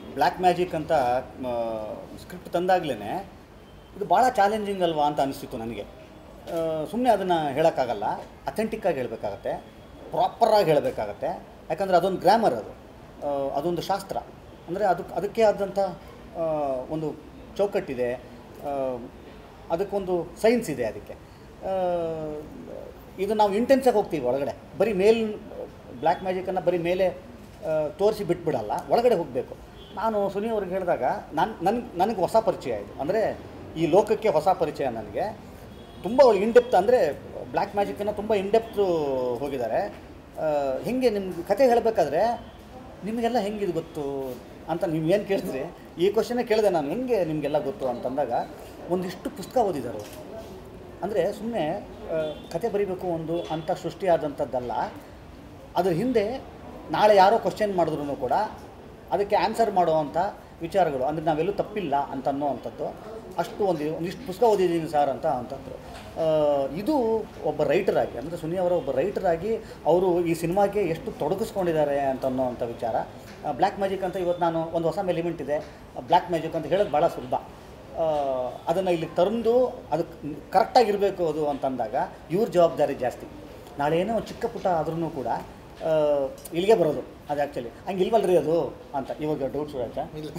Black magic ಅಂತ script ತಂದಾಗಲೇ ಇದು ಭಾಳ ಚಾಲೆಂಜಿಂಗ್ ಅಲ್ವಾ ಅಂತ ಅನಿಸ್ತಿತ್ತು ನನಗೆ ಸುಮ್ಮನೆ ಅದನ್ನು ಹೇಳೋಕ್ಕಾಗಲ್ಲ ಅಥೆಂಟಿಕ್ಕಾಗಿ ಹೇಳಬೇಕಾಗತ್ತೆ ಪ್ರಾಪರಾಗಿ ಹೇಳಬೇಕಾಗತ್ತೆ ಯಾಕಂದರೆ ಅದೊಂದು ಗ್ರಾಮರ್ ಅದು ಆ, ಅದೊಂದು ಶಾಸ್ತ್ರ ಅಂದರೆ ಅದಕ್ಕೆ ಅದಕ್ಕೆ ಆದಂಥ ಆ, ಒಂದು ಚೌಕಟ್ಟಿದೆ ಆ, ಅದಕ್ಕೊಂದು ಸೈನ್ಸ್ ಇದೆ ಅದಕ್ಕೆ ಆ, ಇದು ನಾವು ಇಂಟೆನ್ಸಾಗಿ ಹೋಗ್ತೀವಿ ಒಳಗಡೆ ಬರೀ ಮೇಲ್ ಬ್ಲ್ಯಾಕ್ ಮ್ಯಾಜಿಕನ್ನು ಬರೀ ಮೇಲೆ ತೋರಿಸಿ ಬಿಟ್ಬಿಡಲ್ಲ ಒಳಗಡೆ ಹೋಗಬೇಕು ನಾನು ಸುನಿ ಅವ್ರಿಗೆ ಹೇಳಿದಾಗ ನಾನು ನನ್ಗೆ ನನಗೆ ಹೊಸ ಪರಿಚಯ ಇದು ಅಂದರೆ ಈ ಲೋಕಕ್ಕೆ ಹೊಸ ಪರಿಚಯ ನನಗೆ ತುಂಬ ಒಳ್ಳೆ ಇನ್ಡೆಪ್ತ್ ಅಂದರೆ ಬ್ಲ್ಯಾಕ್ ಮ್ಯಾಜಿಕನ್ನು ತುಂಬ ಇನ್ಡೆಪ್ತು ಹೋಗಿದ್ದಾರೆ ಆ, ಹೆಂಗೆ ನಿಮ್ಗೆ ಕತೆ ಹೇಳಬೇಕಾದ್ರೆ ನಿಮಗೆಲ್ಲ ಹೆಂಗೆ ಇದು ಗೊತ್ತು ಅಂತ ನೀವು ಏನು ಕೇಳಿದ್ರಿ ಈ ಕ್ವಶನೇ ಕೇಳಿದೆ ನಾನು ಹೆಂಗೆ ನಿಮಗೆಲ್ಲ ಗೊತ್ತು ಅಂತಂದಾಗ ಒಂದಿಷ್ಟು ಪುಸ್ತಕ ಓದಿದ್ದಾರೆ ಅವ್ರು. ಅಂದರೆ ಸುಮ್ಮನೆ ಕತೆ ಬರೀಬೇಕು ಒಂದು ಅಂತ ಸೃಷ್ಟಿಯಾದಂಥದ್ದಲ್ಲ ಅದ್ರ ಹಿಂದೆ ನಾಳೆ ಯಾರೋ ಕ್ವಶನ್ ಮಾಡಿದ್ರು ಕೂಡ ಅದಕ್ಕೆ ಆನ್ಸರ್ ಮಾಡುವಂಥ ವಿಚಾರಗಳು ಅಂದರೆ ನಾವೆಲ್ಲೂ ತಪ್ಪಿಲ್ಲ ಅಂತ ಅನ್ನೋವಂಥದ್ದು ಅಷ್ಟು ಒಂದು ಒಂದಿಷ್ಟು ಪುಸ್ತಕ ಓದಿದ್ದೀನಿ ಸರ್ ಅಂತ ಅಂತಂದರು ಆ, ಇದು ಒಬ್ಬ ರೈಟರಾಗಿ ಅಂದರೆ ಸುನಿ ಅವರ ಒಬ್ಬ ರೈಟರಾಗಿ ಅವರು ಈ ಸಿನಿಮಾಗೆ ಎಷ್ಟು ತೊಡಗಿಸ್ಕೊಂಡಿದ್ದಾರೆ ಅಂತ ಅನ್ನೋವಂಥ ವಿಚಾರ ಬ್ಲ್ಯಾಕ್ ಮ್ಯಾಜಿಕ್ ಅಂತ ಇವತ್ತು ನಾನು ಒಂದು ಹೊಸ ಎಲಿಮೆಂಟ್ ಇದೆ ಬ್ಲ್ಯಾಕ್ ಮ್ಯಾಜಿಕ್ ಅಂತ ಹೇಳೋದು ಭಾಳ ಸುಲಭ ಅದನ್ನು ಇಲ್ಲಿ ತಂದು ಅದಕ್ಕೆ ಕರೆಕ್ಟಾಗಿರಬೇಕು ಅದು ಅಂತಂದಾಗ ಇವ್ರ ಜವಾಬ್ದಾರಿ ಜಾಸ್ತಿ ನಾಳೆ ಏನೋ ಒಂದು ಚಿಕ್ಕ ಪುಟ್ಟ ಆದ್ರೂ ಕೂಡ ಆ, ಇಲ್ಲಿಗೆ ಬರೋದು ಅದು ಆ್ಯಕ್ಚುಲಿ ಹಂಗೆ ಇಲ್ವಲ್ರಿ ಅದು ಅಂತ ಇವಾಗ ಡೌಟ್ ಶುರು ಆಯ್ತಾ ಇಲ್ಲ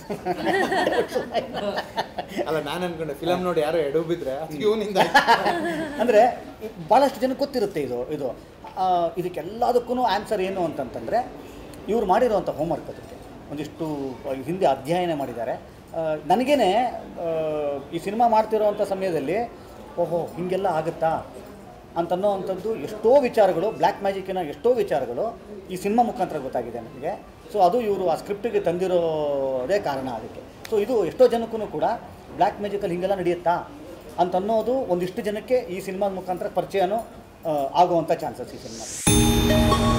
ಅಲ್ಲ ನಾನು ಅನ್ಕೊಂಡೆ ಫಿಲಮ್ ನೋಡಿ ಯಾರೋ ಎಡು ಬಿದ್ರೆ ಅದು ಇವನಿಂದ ಅಂದರೆ ಭಾಳಷ್ಟು ಜನಕ್ಕೆ ಗೊತ್ತಿರುತ್ತೆ ಇದು ಇದು ಆ, ಇದಕ್ಕೆಲ್ಲದಕ್ಕೂ ಆನ್ಸರ್ ಏನು ಅಂತಂತಂದರೆ ಇವ್ರು ಮಾಡಿರೋವಂಥ ಹೋಮ್ವರ್ಕ್ ಅದಕ್ಕೆ ಒಂದಿಷ್ಟು ಹಿಂದೆ ಅಧ್ಯಯನ ಮಾಡಿದ್ದಾರೆ ಆ, ನನಗೇನೆ ಆ, ಈ ಸಿನಿಮಾ ಮಾಡ್ತಿರೋವಂಥ ಸಮಯದಲ್ಲಿ ಓಹೋ ಹೀಗೆಲ್ಲ ಆಗುತ್ತಾ ಅಂತನ್ನೋವಂಥದ್ದು ಎಷ್ಟೋ ವಿಚಾರಗಳು ಬ್ಲ್ಯಾಕ್ ಮ್ಯಾಜಿಕ್ಕಿನ ಎಷ್ಟೋ ವಿಚಾರಗಳು ಈ ಸಿನಿಮಾ ಮುಖಾಂತರ ಗೊತ್ತಾಗಿದೆ ನನಗೆ ಸೊ ಅದು ಇವರು ಆ ಸ್ಕ್ರಿಪ್ಟಿಗೆ ತಂದಿರೋದೇ ಕಾರಣ ಅದಕ್ಕೆ ಸೊ ಇದು ಎಷ್ಟೋ ಜನಕ್ಕೂ ಕೂಡ ಬ್ಲ್ಯಾಕ್ ಮ್ಯಾಜಿಕಲ್ಲಿ ಹೀಗೆಲ್ಲ ನಡೆಯುತ್ತಾ ಅಂತನ್ನೋದು ಒಂದಿಷ್ಟು ಜನಕ್ಕೆ ಈ ಸಿನಿಮಾದ ಮುಖಾಂತರ ಪರಿಚಯನೂ ಆ, ಆಗುವಂಥ ಚಾನ್ಸಸ್ ಈ ಸಿನಿಮಾ